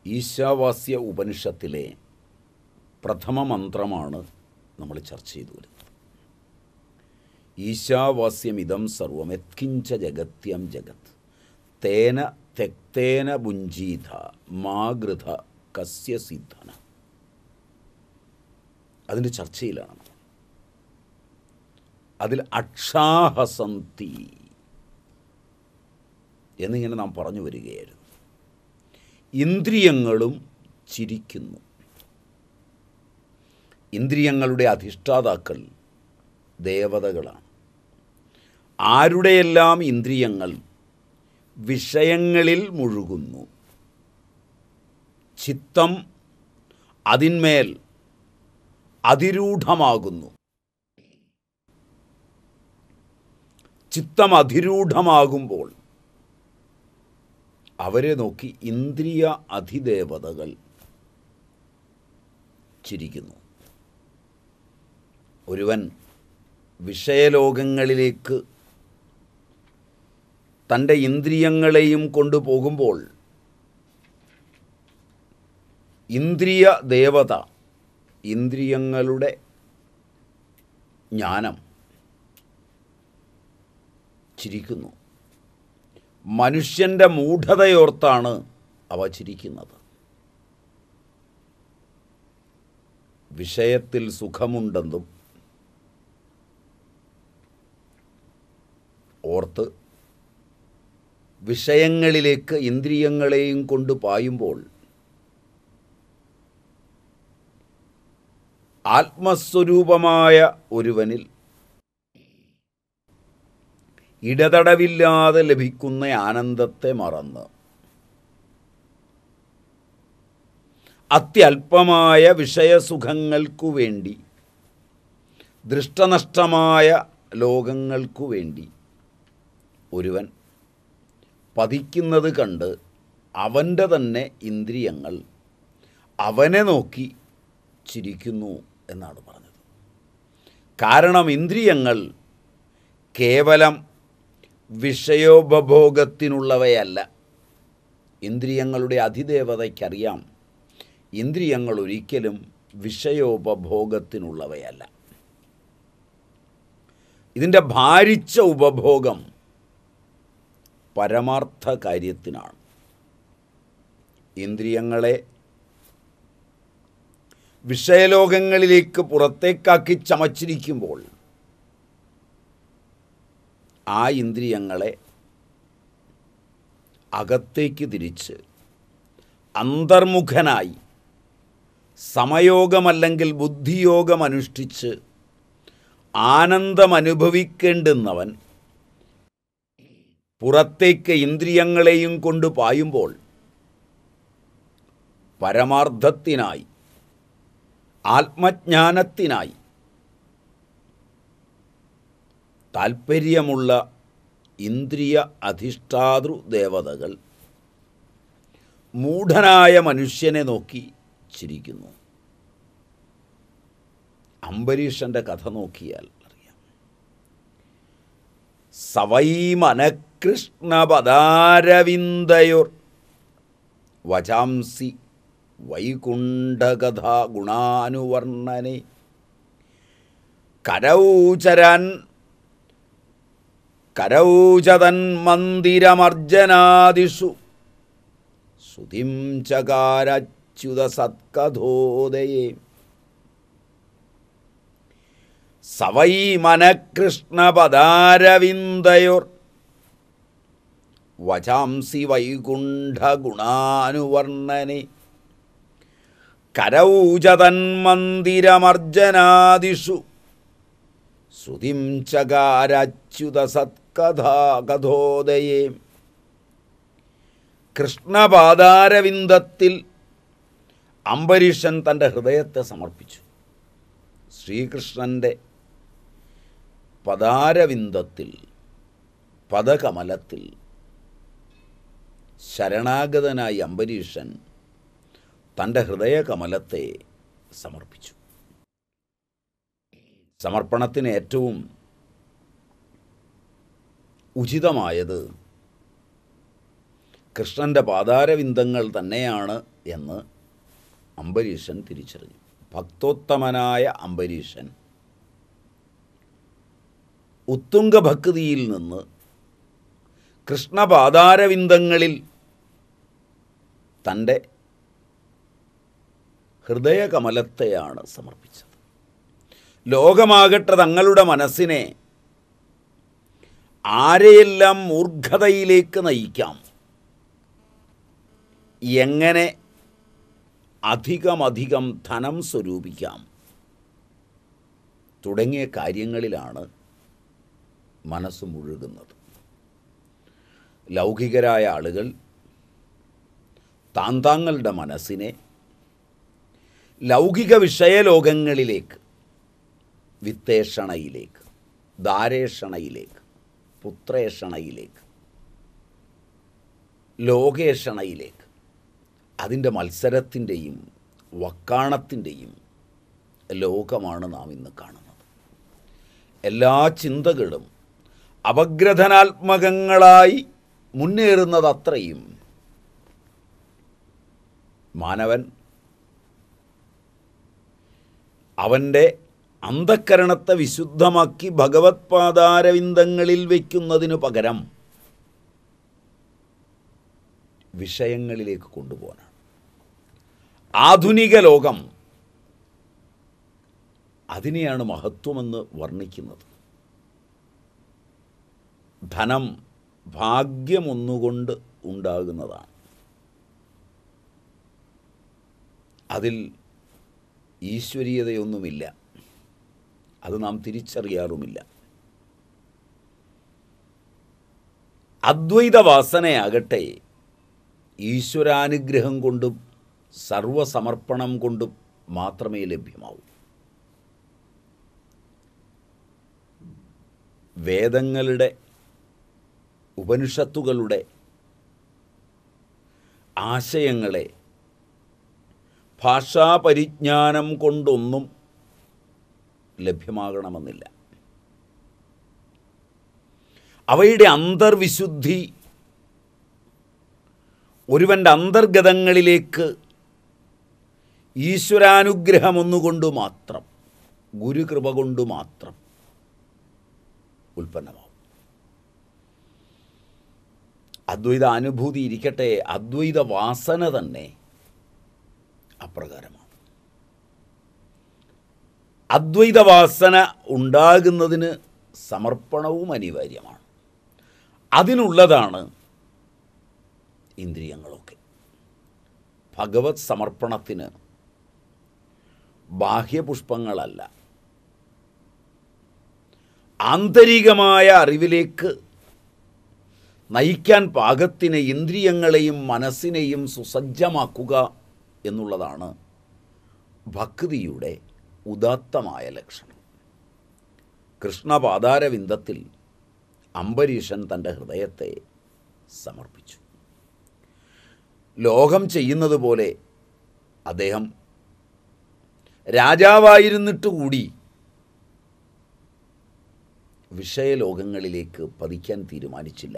ഈശാവാസ്യ ഉപനിഷത്തിലെ പ്രഥമ മന്ത്രമാണ് നമ്മൾ ചർച്ച ചെയ്തു വരുന്നത് ഈശാവാസ്യമിതം സർവം യത്കിഞ്ച ജഗത്യം ജഗത് തേന തെക്തേന ഭുഞ്ചീത മാഗൃത കസ്യ സിദ്ധന അതിൻ്റെ ചർച്ചയിലാണ് നമ്മൾ. അതിൽ അക്ഷാഹസന്തി എന്നിങ്ങനെ നാം പറഞ്ഞു വരികയായിരുന്നു ഇന്ദ്രിയങ്ങളും ചിരിക്കുന്നു ഇന്ദ്രിയങ്ങളുടെ അധിഷ്ഠാതാക്കൾ ദേവതകളാണ് ആരുടെയെല്ലാം ഇന്ദ്രിയങ്ങൾ വിഷയങ്ങളിൽ മുഴുകുന്നു ചിത്തം അതിന്മേൽ അതിരൂഢമാകുന്നു ചിത്തം അതിരൂഢമാകുമ്പോൾ അവരെ നോക്കി ഇന്ദ്രിയ അധിദേവതകൾ ചിരിക്കുന്നു ഒരുവൻ വിഷയലോകങ്ങളിലേക്ക് തൻ്റെ ഇന്ദ്രിയങ്ങളെയും കൊണ്ടുപോകുമ്പോൾ ഇന്ദ്രിയ ദേവത ഇന്ദ്രിയങ്ങളുടെ ജ്ഞാനം ചിരിക്കുന്നു മനുഷ്യൻ്റെ മൂഢതയോർത്താണ് അവ ചിരിക്കുന്നത് വിഷയത്തിൽ സുഖമുണ്ടെന്നും ഓർത്ത് വിഷയങ്ങളിലേക്ക് ഇന്ദ്രിയങ്ങളെയും കൊണ്ട് പായുമ്പോൾ ആത്മസ്വരൂപമായ ഒരുവനിൽ ഇടതടവില്ലാതെ ലഭിക്കുന്ന ആനന്ദത്തെ മറന്ന് അത്യല്പമായ വിഷയസുഖങ്ങൾക്കു വേണ്ടി ദൃഷ്ടനഷ്ടമായ ലോകങ്ങൾക്കു വേണ്ടി ഒരുവൻ പതിക്കുന്നത് കണ്ട് അവൻ്റെ തന്നെ ഇന്ദ്രിയങ്ങൾ അവനെ നോക്കി ചിരിക്കുന്നു എന്നാണ് പറഞ്ഞത് കാരണം ഇന്ദ്രിയങ്ങൾ കേവലം വിഷയോപഭോഗത്തിനുള്ളവയല്ല ഇന്ദ്രിയങ്ങളുടെ അതിദേവതയ്ക്കറിയാം ഇന്ദ്രിയങ്ങൾ ഒരിക്കലും വിഷയോപഭോഗത്തിനുള്ളവയല്ല ഇതിൻ്റെ ഭാരിച്ച ഉപഭോഗം പരമാർത്ഥ കാര്യത്തിനാണ് ഇന്ദ്രിയങ്ങളെ വിഷയലോകങ്ങളിലേക്ക് പുറത്തേക്കാക്കി ചമച്ചിരിക്കുമ്പോൾ ആ ഇന്ദ്രിയങ്ങളെ അകത്തേക്ക് തിരിച്ച് അന്തർമുഖനായി സമയോഗമല്ലെങ്കിൽ ബുദ്ധിയോഗം അനുഷ്ഠിച്ച് ആനന്ദമനുഭവിക്കേണ്ടുന്നവൻ പുറത്തേക്ക് ഇന്ദ്രിയങ്ങളെയും കൊണ്ട് പായുമ്പോൾ പരമാർത്ഥത്തിനായി ആത്മജ്ഞാനത്തിനായി താൽപ്പര്യമുള്ള ഇന്ദ്രിയ അധിഷ്ഠാതൃ ദേവതകൾ മൂഢനായ മനുഷ്യനെ നോക്കി ചിരിക്കുന്നു അംബരീഷൻ്റെ കഥ നോക്കിയാൽ അറിയാം സവൈമനകൃഷ്ണപദാരവിന്ദയോർ വചാംസി വൈകുണ്ഠകഥാ ഗുണാനുവർണ്ണനെ കരൗചരൻ കരൗചതൻ മന്ദിരമർജനാദിഷു ശ്രുതിം ചകാരച്യുത സത്കഥോദയേ സവൈ മനകൃഷ്ണപദാരവിന്ദയോർ വചാംസി വൈകുണ്ഠഗുണാനുവർണ്ണനെ കരൗചതൻ മന്ദിരമർജനാദിഷു ശ്രുതിം ചകാരച്യുത സത്കഥാ കഥോദയേ കൃഷ്ണപാദാരവിന്ദത്തിൽ അംബരീഷൻ തൻ്റെ ഹൃദയത്തെ സമർപ്പിച്ചു ശ്രീകൃഷ്ണൻ്റെ പദാരവിന്ദത്തിൽ പദകമലത്തിൽ ശരണാഗതനായി അംബരീഷൻ തൻ്റെ ഹൃദയകമലത്തെ സമർപ്പിച്ചു സമർപ്പണത്തിന് ഏറ്റവും ഉചിതമായത് കൃഷ്ണൻ്റെ പാതാരവിന്ദങ്ങൾ തന്നെയാണ് എന്ന് അംബരീഷൻ തിരിച്ചറിഞ്ഞു ഭക്തോത്തമനായ അംബരീഷൻ ഉത്തുംഗഭക്തിയിൽ നിന്ന് കൃഷ്ണപാദാരവിന്ദങ്ങളിൽ തൻ്റെ ഹൃദയകമലത്തെയാണ് സമർപ്പിച്ചത് ലോകമാകട്ടെ തങ്ങളുടെ മനസ്സിനെ ആരെയെല്ലാം മൂർഖതയിലേക്ക് നയിക്കാം എങ്ങനെ അധികമധികം ധനം സ്വരൂപിക്കാം തുടങ്ങിയ കാര്യങ്ങളിലാണ് മനസ്സ് മുഴുകുന്നത് ലൗകികരായ ആളുകൾ താന്താങ്ങളുടെ മനസ്സിനെ ലൗകിക വിഷയലോകങ്ങളിലേക്ക് വിത്തേഷണയിലേക്ക് ദാരേഷണയിലേക്ക് പുത്രേഷണയിലേക്ക് ലോകേഷണയിലേക്ക് അതിൻ്റെ മത്സരത്തിൻ്റെയും വക്കാണത്തിൻ്റെയും ലോകമാണ് നാം ഇന്ന് കാണുന്നത് എല്ലാ ചിന്തകളും അപഗ്രഥനാത്മകങ്ങളായി മുന്നേറുന്നതത്രയും മാനവൻ അവൻ്റെ അന്ധക്കരണത്തെ വിശുദ്ധമാക്കി ഭഗവത് പാദാരവിന്ദങ്ങളിൽ വയ്ക്കുന്നതിനു പകരം വിഷയങ്ങളിലേക്ക് കൊണ്ടുപോകാനാണ് ആധുനിക ലോകം അതിനെയാണ് മഹത്വമെന്ന് വർണ്ണിക്കുന്നത് ധനം ഭാഗ്യമൊന്നുകൊണ്ട് ഉണ്ടാകുന്നതാണ് അതിൽ ഈശ്വരീയതയൊന്നുമില്ല അത് നാം തിരിച്ചറിയാറുമില്ല അദ്വൈത വാസനയാകട്ടെ ഈശ്വരാനുഗ്രഹം കൊണ്ടും സർവസമർപ്പണം കൊണ്ടും മാത്രമേ ലഭ്യമാവൂ വേദങ്ങളുടെ ഉപനിഷത്തുകളുടെ ആശയങ്ങളെ ഭാഷാപരിജ്ഞാനം കൊണ്ടൊന്നും ലഭ്യമാകണമെന്നില്ല അവയുടെ അന്തർവിശുദ്ധി ഒരുവൻ്റെ അന്തർഗതങ്ങളിലേക്ക് ഈശ്വരാനുഗ്രഹം ഒന്നുകൊണ്ട് മാത്രം ഗുരുകൃപ കൊണ്ട് മാത്രം ഉൽപ്പന്നമാവും അദ്വൈത അനുഭൂതി ഇരിക്കട്ടെ അദ്വൈത വാസന തന്നെ അപ്രകാരമാണ് അദ്വൈത വാസന ഉണ്ടാകുന്നതിന് സമർപ്പണവും അനിവാര്യമാണ് അതിനുള്ളതാണ് ഇന്ദ്രിയങ്ങളൊക്കെ ഭഗവത് സമർപ്പണത്തിന് ബാഹ്യപുഷ്പങ്ങളല്ല ആന്തരികമായ അറിവിലേക്ക് നയിക്കാൻ പാകത്തിന് ഇന്ദ്രിയങ്ങളെയും മനസ്സിനെയും സുസജ്ജമാക്കുക എന്നുള്ളതാണ് ഭക്തിയുടെ ഉദാത്തമായ ലക്ഷണം കൃഷ്ണപാദാരവിന്ദത്തിൽ അംബരീഷൻ തൻ്റെ ഹൃദയത്തെ സമർപ്പിച്ചു ലോകം ചെയ്യുന്നത് പോലെ അദ്ദേഹം രാജാവായിരുന്നിട്ട് കൂടി വിഷയലോകങ്ങളിലേക്ക് പതിക്കാൻ തീരുമാനിച്ചില്ല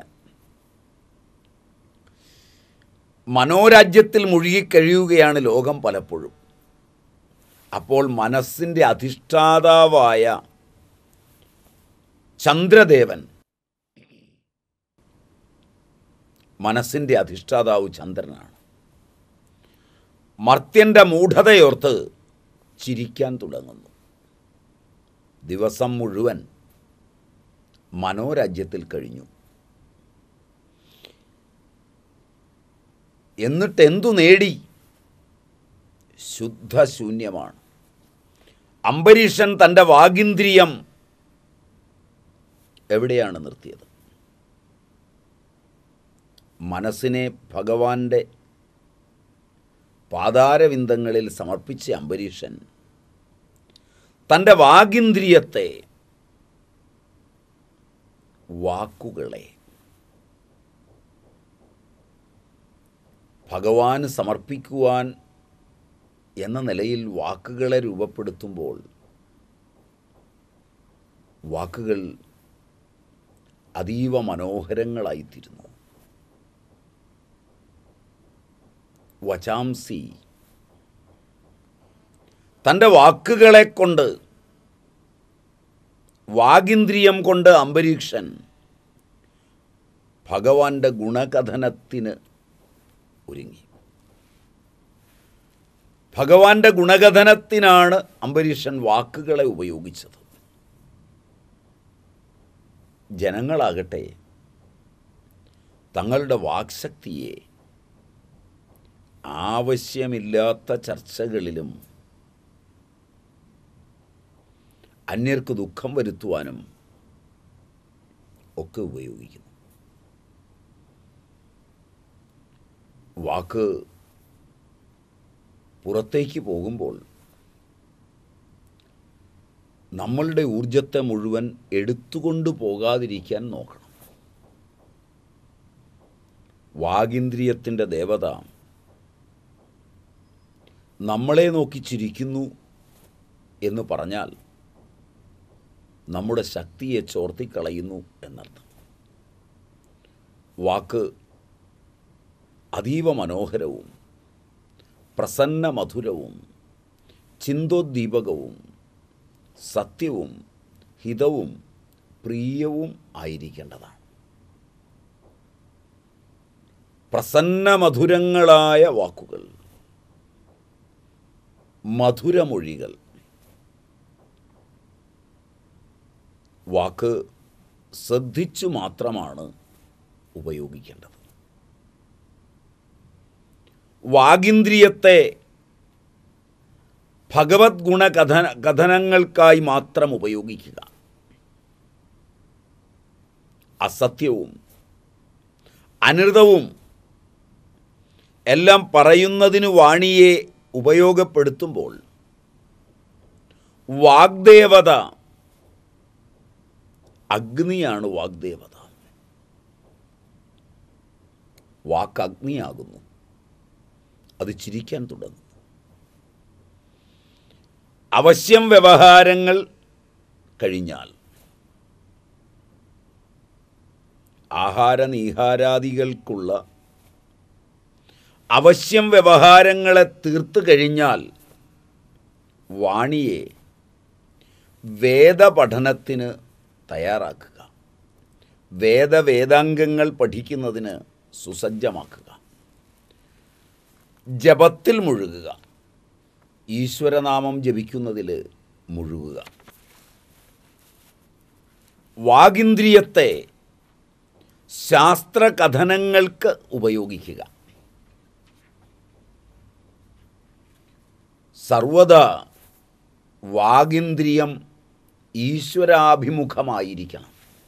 മനോരാജ്യത്തിൽ മുഴുകിക്കഴിയുകയാണ് ലോകം പലപ്പോഴും അപ്പോൾ മനസ്സിൻ്റെ അധിഷ്ഠാതാവായ ചന്ദ്രദേവൻ മനസ്സിൻ്റെ അധിഷ്ഠാതാവ് ചന്ദ്രനാണ് മർത്യൻ്റെ മൂഢതയോർത്ത് ചിരിക്കാൻ തുടങ്ങുന്നു ദിവസം മുഴുവൻ മനോരാജ്യത്തിൽ കഴിഞ്ഞു എന്നിട്ട് എന്തു നേടി ശുദ്ധശൂന്യമാണ് അംബരീഷൻ തൻ്റെ വാഗിന്ദ്രിയം എവിടെയാണ് നിർത്തിയത് മനസ്സിനെ ഭഗവാന്റെ പാതാരവിന്ദങ്ങളിൽ സമർപ്പിച്ച അംബരീഷൻ തൻ്റെ വാഗിന്ദ്രിയത്തെ വാക്കുകളെ ഭഗവാന് സമർപ്പിക്കുവാൻ എന്ന നിലയിൽ വാക്കുകളെ രൂപപ്പെടുത്തുമ്പോൾ വാക്കുകൾ അതീവ മനോഹരങ്ങളായിത്തീരുന്നു വചാംസി തൻ്റെ വാക്കുകളെ കൊണ്ട് വാഗിന്ദ്രിയം കൊണ്ട് അംബരീക്ഷൻ ഭഗവാന്റെ ഗുണകഥനത്തിന് ഒരുങ്ങി ഭഗവാന്റെ ഗുണകഥനത്തിനാണ് അംബരീഷൻ വാക്കുകളെ ഉപയോഗിച്ചത് ജനങ്ങളാകട്ടെ തങ്ങളുടെ വാക്ശക്തിയെ ആവശ്യമില്ലാത്ത ചർച്ചകളിലും അന്യർക്ക് ദുഃഖം വരുത്തുവാനും ഒക്കെ ഉപയോഗിക്കുന്നു വാക്ക് പുറത്തേക്ക് പോകുമ്പോൾ നമ്മളുടെ ഊർജത്തെ മുഴുവൻ എടുത്തുകൊണ്ട് പോകാതിരിക്കാൻ നോക്കണം വാഗിന്ദ്രിയത്തിൻ്റെ ദേവത നമ്മളെ നോക്കി ചിരിക്കുന്നു എന്ന് പറഞ്ഞാൽ നമ്മുടെ ശക്തിയെ ചോർത്തിക്കളയുന്നു എന്നർത്ഥം വാക്ക് അതീവ മനോഹരവും പ്രസന്ന മധുരവും ചിന്തോദ്ദീപകവും സത്യവും ഹിതവും പ്രിയവും ആയിരിക്കേണ്ടതാണ് പ്രസന്ന മധുരങ്ങളായ വാക്കുകൾ മധുരമൊഴികൾ വാക്ക് ശ്രദ്ധിച്ചു മാത്രമാണ് ഉപയോഗിക്കേണ്ടത് വാഗിന്ദ്രിയത്തെ ഭഗവത് ഗുണകഥന കഥനങ്ങൾക്കായി മാത്രം ഉപയോഗിക്കുക അസത്യവും അനൃതവും എല്ലാം പറയുന്നതിന് വാണിയെ ഉപയോഗപ്പെടുത്തുമ്പോൾ വാഗ്ദേവത അഗ്നിയാണ് വാഗ്ദേവത വാക്ക് അഗ്നിയാകുന്നു അത് ചിരിക്കാൻ തുടങ്ങുന്നു അവശ്യം വ്യവഹാരങ്ങൾ കഴിഞ്ഞാൽ ആഹാരനീഹാരാദികൾക്കുള്ള അവശ്യം വ്യവഹാരങ്ങളെ തീർത്തു കഴിഞ്ഞാൽ വാണിയെ വേദപഠനത്തിന് തയ്യാറാക്കുക വേദവേദാംഗങ്ങൾ പഠിക്കുന്നതിന് സുസജ്ജമാക്കുക ജപത്തിൽ മുഴുകുക ഈശ്വരനാമം ജപിക്കുന്നതിൽ മുഴുകുക വാഗിന്ദ്രിയത്തെ ശാസ്ത്രകഥനങ്ങൾക്ക് ഉപയോഗിക്കുക സർവത വാഗിന്ദ്രിയം ഈശ്വരാഭിമുഖമായിരിക്കണം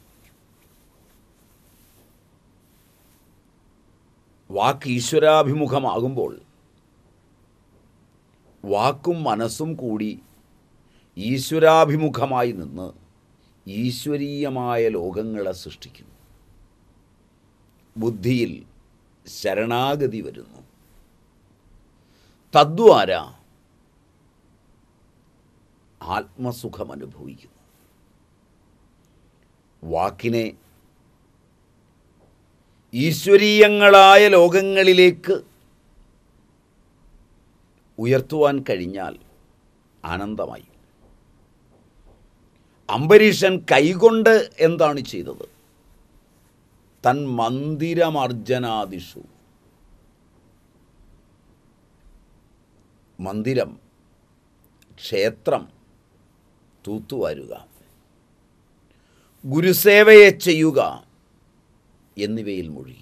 വാക്ക് ഈശ്വരാഭിമുഖമാകുമ്പോൾ വാക്കും മനസ്സും കൂടി ഈശ്വരാഭിമുഖമായി നിന്ന് ഈശ്വരീയമായ ലോകങ്ങളെ സൃഷ്ടിക്കുന്നു ബുദ്ധിയിൽ ശരണാഗതി വരുന്നു തദ്വാര ആത്മസുഖം അനുഭവിക്കുന്നു വാക്കിനെ ഈശ്വരീയങ്ങളായ ലോകങ്ങളിലേക്ക് ഉയർത്തുവാൻ കഴിഞ്ഞാൽ ആനന്ദമായി അംബരീഷൻ കൈകൊണ്ട് എന്താണ് ചെയ്തത് തൻ മന്ദിരമർജനാദിഷു മന്ദിരം ക്ഷേത്രം തൂത്തുവാരുക ഗുരുസേവയെ ചെയ്യുക എന്നിവയിൽ മുഴുകി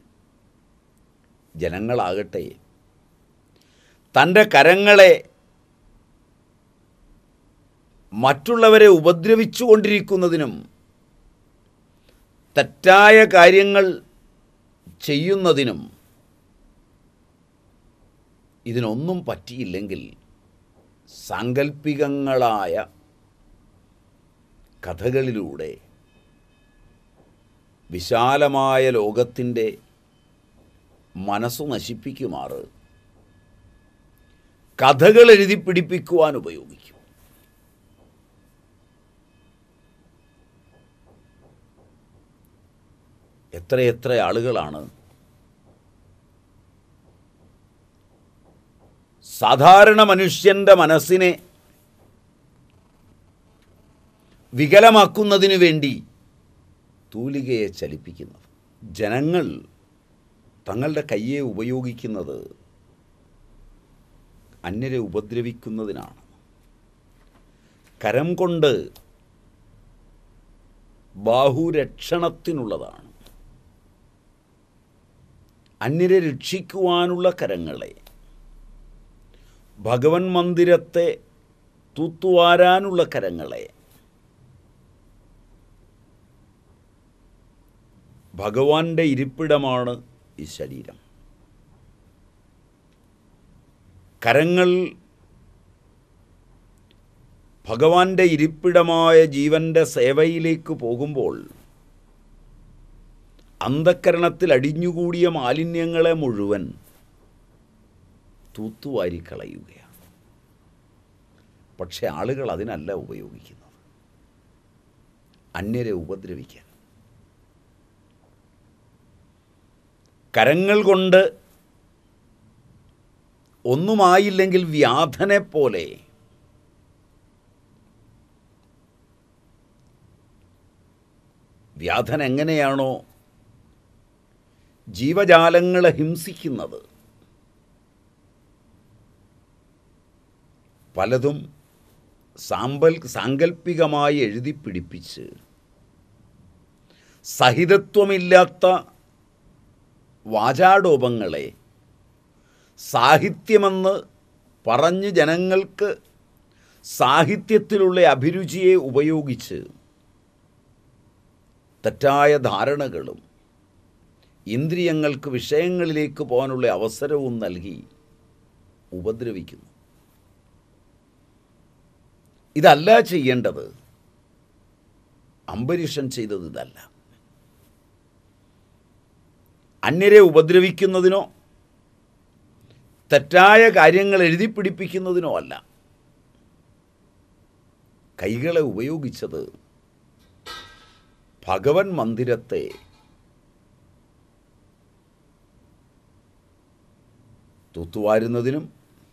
ജനങ്ങളാകട്ടെ തൻ്റെ കരങ്ങളെ മറ്റുള്ളവരെ ഉപദ്രവിച്ചു കൊണ്ടിരിക്കുന്നതിനും തെറ്റായ കാര്യങ്ങൾ ചെയ്യുന്നതിനും ഇതിനൊന്നും പറ്റിയില്ലെങ്കിൽ സാങ്കല്പികങ്ങളായ കഥകളിലൂടെ വിശാലമായ ലോകത്തിൻ്റെ മനസ്സു നശിപ്പിക്കുമാറ് കഥകൾ എഴുതി പിടിപ്പിക്കുവാൻ ഉപയോഗിക്കും എത്രയെത്ര ആളുകളാണ് സാധാരണ മനുഷ്യൻ്റെ മനസ്സിനെ വികലമാക്കുന്നതിനു വേണ്ടി തൂലികയെ ചലിപ്പിക്കുന്നത് ജനങ്ങൾ തങ്ങളുടെ കയ്യെ ഉപയോഗിക്കുന്നത് അന്യരെ ഉപദ്രവിക്കുന്നതിനാണ് കരം കൊണ്ട് ബാഹുരക്ഷണത്തിനുള്ളതാണ് അന്യരെ രക്ഷിക്കുവാനുള്ള കരങ്ങളെ ഭഗവൻ മന്ദിരത്തെ തൂത്തുവാരാനുള്ള കരങ്ങളെ ഭഗവാന്റെ ഇരിപ്പിടമാണ് ഈ ശരീരം കരങ്ങൾ ഭഗവാന്റെ ഇരിപ്പിടമായ ജീവന്റെ സേവയിലേക്ക് പോകുമ്പോൾ അന്ധക്കരണത്തിൽ അടിഞ്ഞുകൂടിയ മാലിന്യങ്ങളെ മുഴുവൻ തൂത്തുവാരിക്കളയുകയാണ് പക്ഷെ ആളുകൾ അതിനല്ല ഉപയോഗിക്കുന്നത് അന്യരെ ഉപദ്രവിക്കാൻ കരങ്ങൾ കൊണ്ട് ഒന്നുമായില്ലെങ്കിൽ വ്യാധനെ പോലെ വ്യാധൻ എങ്ങനെയാണോ ജീവജാലങ്ങളെ ഹിംസിക്കുന്നത് പലതും സാമ്പൽ സാങ്കല്പികമായി എഴുതി പിടിപ്പിച്ച് സഹിതത്വമില്ലാത്ത വാചാടോപങ്ങളെ സാഹിത്യമെന്ന് പറഞ്ഞ് ജനങ്ങൾക്ക് സാഹിത്യത്തിലുള്ള അഭിരുചിയെ ഉപയോഗിച്ച് തെറ്റായ ധാരണകളും ഇന്ദ്രിയങ്ങൾക്ക് വിഷയങ്ങളിലേക്ക് പോകാനുള്ള അവസരവും നൽകി ഉപദ്രവിക്കുന്നു ഇതല്ല ചെയ്യേണ്ടത് അംബരീഷൻ ചെയ്തത് ഇതല്ല അന്യരെ ഉപദ്രവിക്കുന്നതിനോ തെറ്റായ കാര്യങ്ങൾ എഴുതി പിടിപ്പിക്കുന്നതിനോ അല്ല കൈകളെ ഉപയോഗിച്ചത് ഭഗവൻ മന്ദിരത്തെ തൂത്തുവാരുന്നതിനും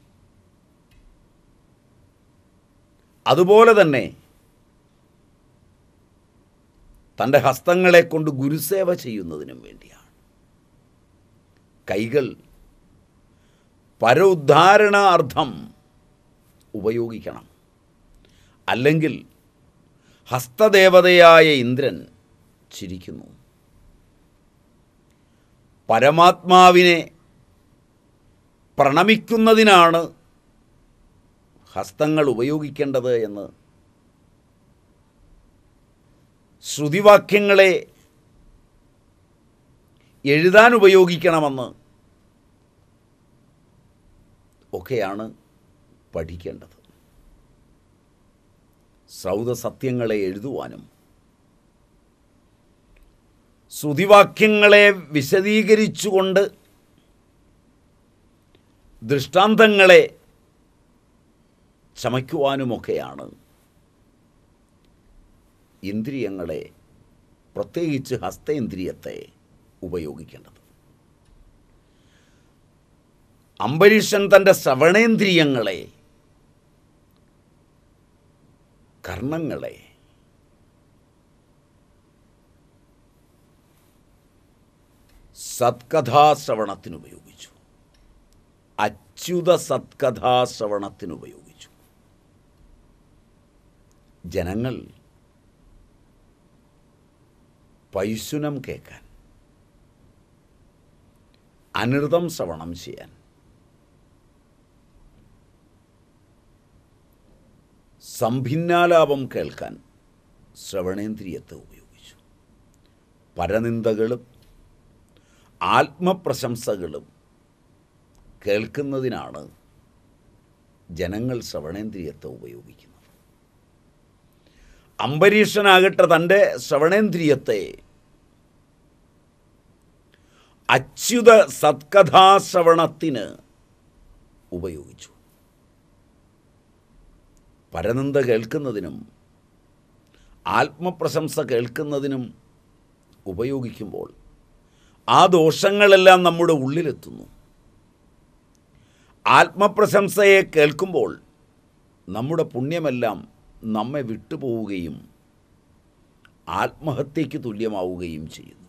അതുപോലെ തന്നെ തൻ്റെ ഹസ്തങ്ങളെ കൊണ്ട് ഗുരുസേവ ചെയ്യുന്നതിനും വേണ്ടിയാണ് കൈകൾ പരോദ്ധാരണാർത്ഥം ഉപയോഗിക്കണം അല്ലെങ്കിൽ ഹസ്തദേവതയായ ഇന്ദ്രൻ ചിരിക്കുന്നു പരമാത്മാവിനെ പ്രണമിക്കുന്നതിനാണ് ഹസ്തങ്ങൾ ഉപയോഗിക്കേണ്ടത് എന്ന് ശ്രുതിവാക്യങ്ങളെ എഴുതാൻ ഉപയോഗിക്കണമെന്ന് ഒക്കെയാണ് പഠിക്കേണ്ടത് സൗദസത്യങ്ങളെ എഴുതുവാനും ശ്രുതിവാക്യങ്ങളെ വിശദീകരിച്ചുകൊണ്ട് ദൃഷ്ടാന്തങ്ങളെ ചമയ്ക്കുവാനുമൊക്കെയാണ് ഇന്ദ്രിയങ്ങളെ പ്രത്യേകിച്ച് ഹസ്തേന്ദ്രിയത്തെ ഉപയോഗിക്കേണ്ടത് അംബരീഷൻ തൻ്റെ ശ്രവണേന്ദ്രിയങ്ങളെ കർണങ്ങളെ സത്കഥാശ്രവണത്തിന് ഉപയോഗിച്ചു അച്യുത സത്കഥാശ്രവണത്തിന് ഉപയോഗിച്ചു ജനങ്ങൾ പൈശുനം കേൾക്കാൻ അനൃതം ശ്രവണം ചെയ്യാൻ സംഭിന്നാലാപം കേൾക്കാൻ ശ്രവണേന്ദ്രിയത്തെ ഉപയോഗിച്ചു പരനിന്ദകളും ആത്മപ്രശംസകളും കേൾക്കുന്നതിനാണ് ജനങ്ങൾ ശ്രവണേന്ദ്രിയത്തെ ഉപയോഗിക്കുന്നത് അംബരീഷനാകട്ടെ തൻ്റെ ശ്രവണേന്ദ്രിയത്തെ അച്യുത സത്കഥാശ്രവണത്തിന് ഉപയോഗിച്ചു പരനിന്ദ കേൾക്കുന്നതിനും ആത്മപ്രശംസ കേൾക്കുന്നതിനും ഉപയോഗിക്കുമ്പോൾ ആ ദോഷങ്ങളെല്ലാം നമ്മുടെ ഉള്ളിലെത്തുന്നു ആത്മപ്രശംസയെ കേൾക്കുമ്പോൾ നമ്മുടെ പുണ്യമെല്ലാം നമ്മെ വിട്ടുപോവുകയും ആത്മഹത്യയ്ക്ക് തുല്യമാവുകയും ചെയ്യുന്നു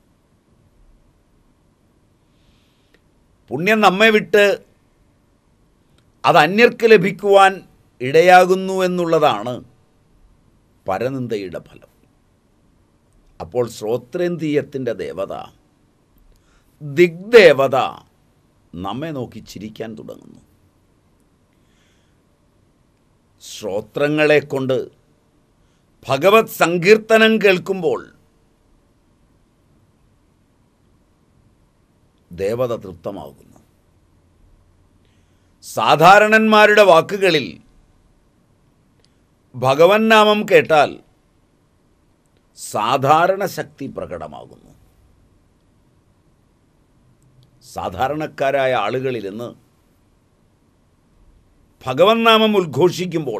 പുണ്യം നമ്മെ വിട്ട് അത് അന്യർക്ക് ലഭിക്കുവാൻ ഇടയാകുന്നു എന്നുള്ളതാണ് പരനിന്ദയുടെ ഫലം അപ്പോൾ ശ്രോത്രേന്ദ്രിയത്തിൻ്റെ ദേവത ദിഗ്ദേവത നമ്മെ നോക്കി ചിരിക്കാൻ തുടങ്ങുന്നു ശ്രോത്രങ്ങളെ കൊണ്ട് ഭഗവത് സങ്കീർത്തനം കേൾക്കുമ്പോൾ ദേവത തൃപ്തമാകുന്നു സാധാരണന്മാരുടെ വാക്കുകളിൽ ഭഗവൻ നാമം കേട്ടാൽ സാധാരണ ശക്തി പ്രകടമാകുന്നു സാധാരണക്കാരായ ആളുകളിലിന്ന് ഭഗവൻ നാമം ഉദ്ഘോഷിക്കുമ്പോൾ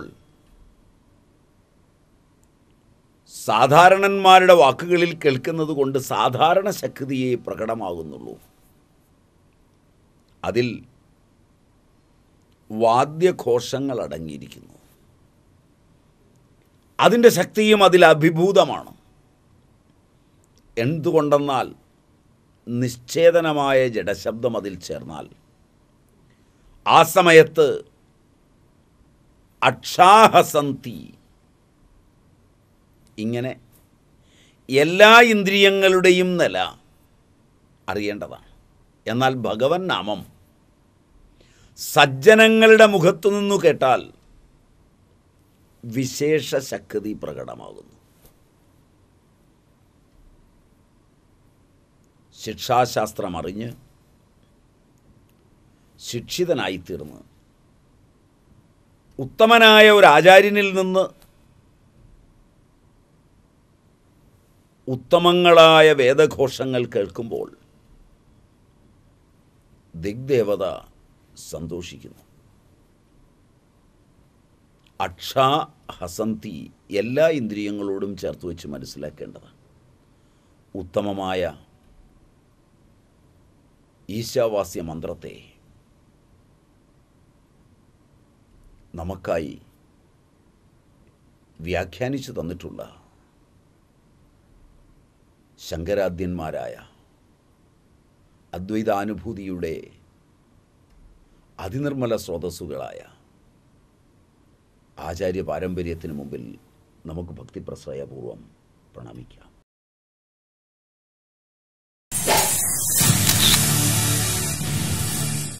സാധാരണന്മാരുടെ വാക്കുകളിൽ കേൾക്കുന്നത് കൊണ്ട് സാധാരണ ശക്തിയെ പ്രകടമാകുന്നുള്ളൂ അതിൽ വാദ്യഘോഷങ്ങൾ അടങ്ങിയിരിക്കുന്നു അതിൻ്റെ ശക്തിയും അതിൽ അഭിഭൂതമാണ് എന്തുകൊണ്ടെന്നാൽ നിശ്ചേതനമായ ജഡശബ്ദം അതിൽ ചേർന്നാൽ ആ സമയത്ത് അക്ഷാഹസന്തി ഇങ്ങനെ എല്ലാ ഇന്ദ്രിയങ്ങളുടെയും നില അറിയേണ്ടതാണ് എന്നാൽ ഭഗവൻ നാമം സജ്ജനങ്ങളുടെ മുഖത്തു നിന്നു കേട്ടാൽ വിശേഷ ശക്തി പ്രകടമാകുന്നു ശിക്ഷാശാസ്ത്രം അറിഞ്ഞ് ശിക്ഷിതനായിത്തീർന്ന് ഉത്തമനായ ഒരു ആചാര്യനിൽ നിന്ന് ഉത്തമങ്ങളായ വേദഘോഷങ്ങൾ കേൾക്കുമ്പോൾ ദിഗ്ദേവത സന്തോഷിക്കുന്നു അക്ഷ ഹസന്തി എല്ലാ ഇന്ദ്രിയങ്ങളോടും ചേർത്ത് വെച്ച് മനസ്സിലാക്കേണ്ടതാണ് ഉത്തമമായ ഈശാവാസ്യ മന്ത്രത്തെ നമുക്കായി വ്യാഖ്യാനിച്ചു തന്നിട്ടുള്ള ശങ്കരാദ്യന്മാരായ അദ്വൈതാനുഭൂതിയുടെ അതിനിർമ്മല സ്രോതസ്സുകളായ ആചാര്യ പാരമ്പര്യത്തിന് മുമ്പിൽ നമുക്ക് ഭക്തിപ്രശ്രയപൂർവം പ്രണമിക്കാം